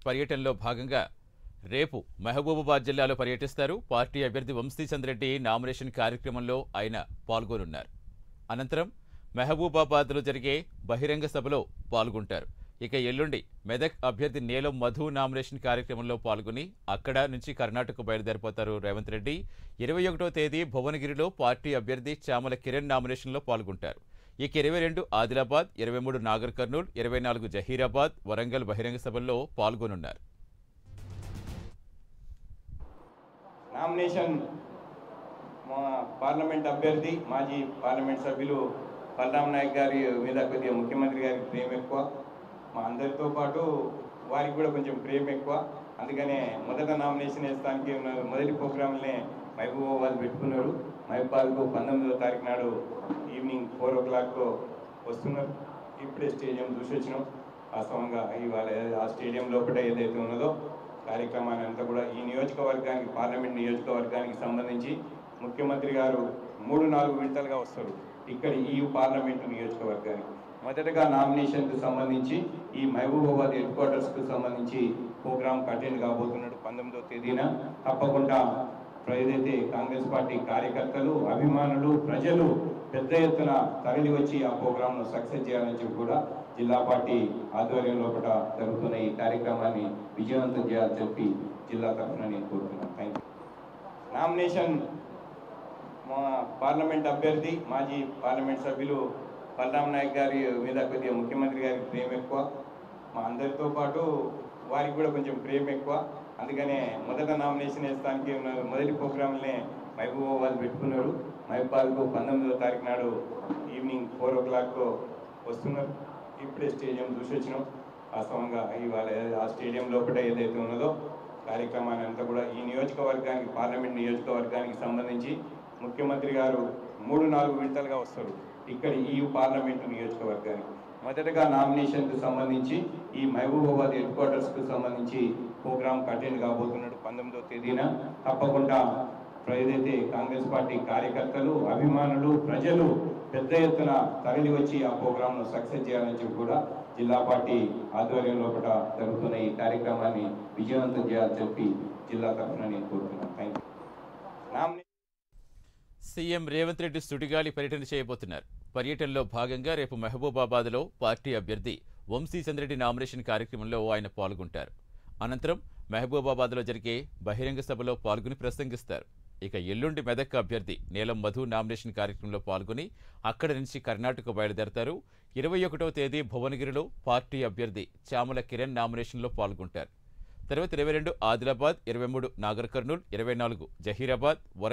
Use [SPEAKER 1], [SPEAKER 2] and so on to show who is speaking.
[SPEAKER 1] పర్యటనలో భాగంగా రేపు మహబూబాబాద్ జిల్లాలో పర్యటిస్తారు పార్టీ అభ్యర్థి వంశీచంద్రెడ్డి నామినేషన్ కార్యక్రమంలో ఆయన పాల్గొనున్నారు అనంతరం మహబూబాబాద్లో జరిగే బహిరంగ సభలో పాల్గొంటారు ఇక ఎల్లుండి మెదక్ అభ్యర్థి నీలం మధు నామినేషన్ కార్యక్రమంలో పాల్గొని అక్కడ నుంచి కర్ణాటక బయలుదేరిపోతారు రేవంత్ రెడ్డి ఇరవై ఒకటో తేదీ భువనగిరిలో పార్టీ అభ్యర్థి చామల కిరణ్ నామినేషన్లో పాల్గొంటారు ఇక ఇరవై రెండు ఆదిలాబాద్ ఇరవై మూడు నాగర్ కర్నూల్ ఇరవై నాలుగు జహీరాబాద్ వరంగల్ బహిరంగ సభల్లో పాల్గొనున్నారు
[SPEAKER 2] నామినేషన్ మా పార్లమెంట్ అభ్యర్థి మాజీ పార్లమెంట్ సభ్యులు బలరాం నాయక్ గారి మీద కొద్దిగా ముఖ్యమంత్రి గారికి ప్రేమ ఎక్కువ మా అందరితో పాటు వారికి కూడా కొంచెం ప్రేమ ఎక్కువ అందుకనే మొదట నామినేషన్ వేస్తానికి ఉన్న మొదటి ప్రోగ్రాంలనే మహబూబాబాద్ పెట్టుకున్నారు మహబూబాబాద్కు పంతొమ్మిదో తారీఖు నాడు ఈవినింగ్ ఫోర్ ఓ క్లాక్ వస్తున్నారు ఇప్పుడే స్టేడియం చూసి వచ్చినాం వాస్తవంగా ఇవాళ ఆ స్టేడియం లోపల ఏదైతే ఉన్నదో కార్యక్రమాన్ని అంతా కూడా ఈ నియోజకవర్గానికి పార్లమెంట్ నియోజకవర్గానికి సంబంధించి ముఖ్యమంత్రి గారు మూడు నాలుగు విడతలుగా వస్తారు ఇక్కడ ఈ పార్లమెంటు నియోజకవర్గానికి మొదటగా నామినేషన్కు సంబంధించి ఈ మహబూబాబాద్ హెడ్ క్వార్టర్స్కు సంబంధించి ప్రోగ్రామ్ అటెండ్ కాబోతున్నాడు పంతొమ్మిదో తేదీన తప్పకుండా ఏదైతే కాంగ్రెస్ పార్టీ కార్యకర్తలు అభిమానులు ప్రజలు పెద్ద ఎత్తున తరలి వచ్చి ఆ ప్రోగ్రామ్ను సక్సెస్ చేయాలని చెప్పి కూడా జిల్లా పార్టీ ఆధ్వర్యంలో కూడా జరుగుతున్న ఈ కార్యక్రమాన్ని విజయవంతం చేయాలని చెప్పి జిల్లా తరఫున నేను కోరుతున్నాను థ్యాంక్ యూ నామినేషన్ మా పార్లమెంట్ అభ్యర్థి మాజీ పార్లమెంట్ సభ్యులు బలరాం నాయక్ గారి మీద కొద్దిగా ముఖ్యమంత్రి గారికి ప్రేమ ఎక్కువ మా అందరితో పాటు వారికి కూడా కొంచెం ప్రేమ ఎక్కువ అందుకనే మొదట నామినేషన్ వేస్తానికి ఉన్న మొదటి ప్రోగ్రాంలనే మహబూబాబాద్ పెట్టుకున్నారు మహబూబాబాద్కు పంతొమ్మిదో తారీఖు నాడు ఈవినింగ్ ఫోర్ ఓ క్లాక్ వస్తున్నారు ఇప్పుడే స్టేడియం చూసి వచ్చినాం వాస్తవంగా ఇవాళ ఆ స్టేడియం లోపల ఏదైతే ఉన్నదో కార్యక్రమాన్ని అంతా కూడా ఈ నియోజకవర్గానికి పార్లమెంట్ నియోజకవర్గానికి సంబంధించి ముఖ్యమంత్రి గారు మూడు నాలుగు విడతలుగా వస్తారు ఇక్కడ ఈ పార్లమెంటు నియోజకవర్గానికి మొదటగా నామినేషన్కు సంబంధించి ఈ మహబూబాబాద్ హెడ్ క్వార్టర్స్కు సంబంధించి ప్రోగ్రామ్ అటెండ్ కాబోతున్నాడు పంతొమ్మిదో తేదీన తప్పకుండా ఏదైతే కాంగ్రెస్ పార్టీ కార్యకర్తలు అభిమానులు ప్రజలు పెద్ద ఎత్తున తరలి వచ్చి ఆ ప్రోగ్రామ్ను సక్సెస్ చేయాలని చెప్పి కూడా జిల్లా పార్టీ ఆధ్వర్యంలో కూడా జరుగుతున్న ఈ కార్యక్రమాన్ని విజయవంతం చేయాలని చెప్పి జిల్లా తరఫున నేను కోరుతున్నాను థ్యాంక్ యూ నామినే
[SPEAKER 1] సీఎం రేవంత్ రెడ్డి సుడిగాలి పర్యటన చేయబోతున్నారు పర్యటనలో భాగంగా రేపు మహబూబాబాద్లో పార్టీ అభ్యర్థి వంశీచంద్రెడ్డి నామినేషన్ కార్యక్రమంలో ఆయన పాల్గొంటారు అనంతరం మహబూబాబాద్లో జరిగే బహిరంగ సభలో పాల్గొని ప్రసంగిస్తారు ఇక ఎల్లుండి మెదక్ అభ్యర్థి నీలం మధు నామినేషన్ కార్యక్రమంలో పాల్గొని అక్కడి నుంచి కర్ణాటక బయలుదేరతారు ఇరవై ఒకటో తేదీ భువనగిరిలో పార్టీ అభ్యర్థి చామల కిరణ్ నామినేషన్లో పాల్గొంటారు తర్వాత ఇరవై రెండు ఆదిలాబాద్ ఇరవై మూడు నాగర్ కర్నూల్ ఇరవై నాలుగు జహీరాబాద్ వరంగల్